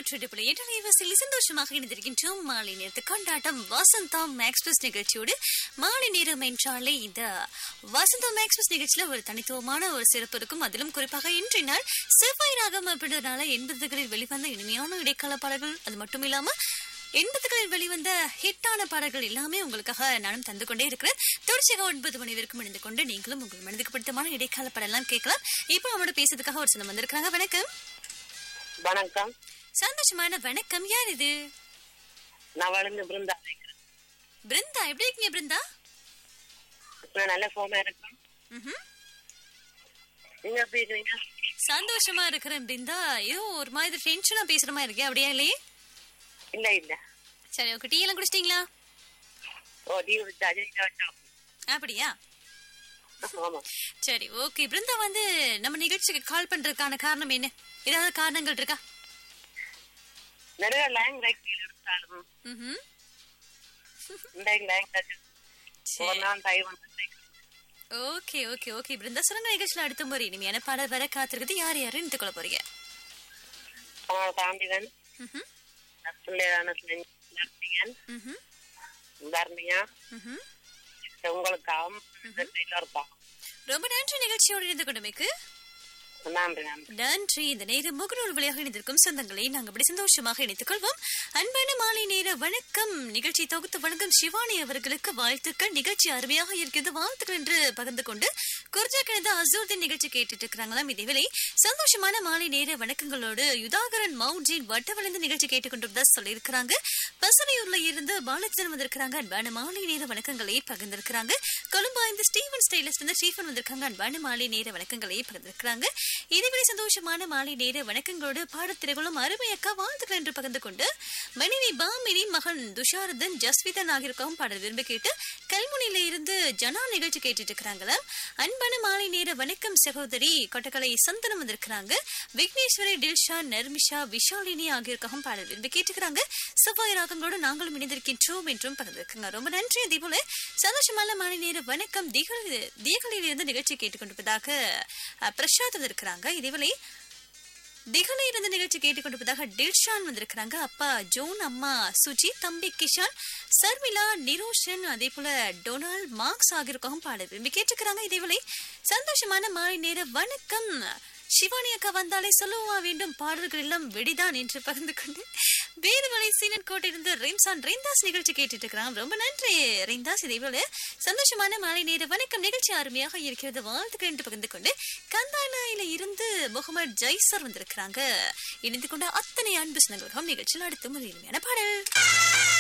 நூற்றி புள்ளி எட்டு அலைவரிசையில் சந்தோஷமாக இணைந்திருக்கின்றோம் மாலை நேரத்து கொண்டாட்டம் வசந்தம் எக்ஸ்பிரஸ் நிகழ்ச்சியோடு மாலை நேரம் என்றாலே இந்த வசந்தம் எக்ஸ்பிரஸ் நிகழ்ச்சியில ஒரு தனித்துவமான ஒரு சிறப்பு இருக்கும் அதிலும் குறிப்பாக இன்றைய நாள் செவ்வாய் ராகம் அப்படின்றதுனால எண்பதுகளில் வெளிவந்த இனிமையான இடைக்கால பாடல்கள் அது மட்டும் இல்லாம எண்பதுகளில் வெளிவந்த ஹிட்டான பாடல்கள் எல்லாமே உங்களுக்காக நானும் தந்து கொண்டே இருக்கிறேன் தொடர்ச்சியாக ஒன்பது மணி வரைக்கும் இணைந்து கொண்டு நீங்களும் உங்கள் மனதுக்கு பிடித்தமான இடைக்கால பாடலாம் கேட்கலாம் இப்போ நம்மளோட பேசுறதுக்காக ஒரு சொந்தம் வந்திருக்காங்க வணக்கம் வணக்கம் சந்தோஷமான வணக்கம் யார் இது நான் வளர்ந்து பிருந்தா பேசுறேன். பிருந்தா எப்படி இருக்கீங்க பிருந்தா நான் நல்ல ஃபோனா இருக்கேன் ம்ஹும். நீங்க எப்படி இருக்கீங்க சந்தோஷமா இருக்கிறேன் பிருந்தா ஏதோ ஒரு மாதிரி டென்ஷனா பேசுற மாதிரி இருக்கே அப்படியா இல்லையே இல்ல இல்ல சரி ஓகே டீ எல்லாம் குடிச்சிட்டீங்களா ஓ டீ விட்டு அஜய் வச்சோம் அப்படியா ஆமா சரி ஓகே பிருந்தா வந்து நம்ம நிகழ்ச்சிக்கு கால் பண்றதுக்கான காரணம் என்ன ஏதாவது காரணங்கள் இருக்கா நிறைய லைன் ரைட் எடுத்தாலும் ம்ஹும். இந்த லைன் ஒரு சரி நாள் டைம் வந்து ஓகே ஓகே ஓகே பிருந்தா சொல்லுங்க நிகழ்ச்சியில அடுத்த முறை இனிமையான பாடல் வர காத்திருக்குது யார் யாரும் இருந்து கொள்ள போறீங்க சாந்திகன் ம்ஹும். பிள்ளையான நர்த்திகன் ம்ஹும். தர்மியா ம்ஹும். உங்களுக்காகவும் எல்லாருக்கும் ரொம்ப நன்றி நிகழ்ச்சியோடு இருந்து கொண்டமைக்கு நன்றி நன்றி நன்றி இந்த நேரம் முகநூல் வழியாக இணைந்திருக்கும் சொந்தங்களை நாங்கள் அப்படி சந்தோஷமாக இணைத்துக் கொள்வோம் அன்பான மாலை நேர வணக்கம் நிகழ்ச்சி தொகுத்து வணக்கம் சிவானி அவர்களுக்கு வாழ்த்துக்கள் நிகழ்ச்சி அருமையாக இருக்கிறது வாழ்த்துக்கள் என்று பகிர்ந்து கொண்டு குர்ஜா கிழந்த அசூர்தின் நிகழ்ச்சி கேட்டுட்டு இருக்கிறாங்களாம் இதேவேளை சந்தோஷமான மாலை நேர வணக்கங்களோடு யுதாகரன் மவுண்டின் வட்டவளைந்த நிகழ்ச்சி கேட்டுக்கொண்டிருந்தா சொல்லியிருக்கிறாங்க பசுமையூர்ல இருந்து பாலச்சந்திரன் வந்திருக்கிறாங்க அன்பான மாலை நேர வணக்கங்களை பகிர்ந்திருக்கிறாங்க கொழும்பாய்ந்து ஸ்டீவன் ஸ்டைலிஸ்ட் வந்து ஸ்டீஃபன் வந்திருக்காங்க அன்பான மாலை நேர வணக்கங்களை பகிர்ந்திருக்கிறாங்க இதுவரை சந்தோஷமான மாலை நேர வணக்கங்களோடு பாடத்திரைகளும் அருமையக்கா வாழ்த்துக்கள் என்று பகிர்ந்து கொண்டு மனைவி பாமினி மகன் துஷாரதன் ஜஸ்விதன் ஆகியோருக்காகவும் பாடல் விரும்பி கேட்டு கல்முனையில இருந்து ஜனா நிகழ்ச்சி கேட்டுட்டு இருக்கிறாங்களா அன்பான மாலை நேர வணக்கம் சகோதரி கொட்டக்கலை சந்தனம் வந்திருக்கிறாங்க விக்னேஸ்வரி டில்ஷா நர்மிஷா விஷாலினி ஆகியோருக்காகவும் பாடல் விரும்பி கேட்டுக்கிறாங்க செவ்வாய் ராகங்களோடு நாங்களும் இணைந்திருக்கின்றோம் என்றும் பகிர்ந்திருக்காங்க ரொம்ப நன்றி அதே போல சந்தோஷமான மாலை நேர வணக்கம் திகழ் திகழில் இருந்து நிகழ்ச்சி கேட்டுக்கொண்டிருப்பதாக அஹ், பிரசாத் வந்திருக்கிறாங்க இதேவேளை திகழ இருந்த நிகழ்ச்சி கேட்டுக்கொண்டிருப்பதாக டில்ஷான் வந்திருக்கிறாங்க அப்பா ஜோன் அம்மா சுஜி தம்பி கிஷான் சர்மிளா நிரோஷன் அதே போல டொனால்ட் மார்க்ஸ் ஆகியோருக்காகவும் பாட விரும்பி கேட்டுக்கிறாங்க இதேவேளை சந்தோஷமான மாலை நேர வணக்கம் சிவானி அக்கா வந்தாலே சொல்லவா வேண்டும் பாடல்கள் எல்லாம் வெடிதான் என்று பகிர்ந்து கொண்டு வேறுமலை சீனன் கோட்டிலிருந்து ரெம்சான் ரெய்ந்தாஸ் நிகழ்ச்சி கேட்டுட்டு இருக்கிறாங்க ரொம்ப நன்றி ரெய்ந்தாஸ் இதேபோல சந்தோஷமான மாலை நேர வணக்கம் நிகழ்ச்சி அருமையாக இருக்கிறது வாழ்த்துக்கள் என்று பகிர்ந்து கொண்டு கந்தாயில இருந்து முகமது ஜெய்சர் வந்திருக்கிறாங்க இணைந்து கொண்ட அத்தனை அன்பு சின்னங்களுக்கும் நிகழ்ச்சியில் அடுத்த முறையிலுமையான பாடல்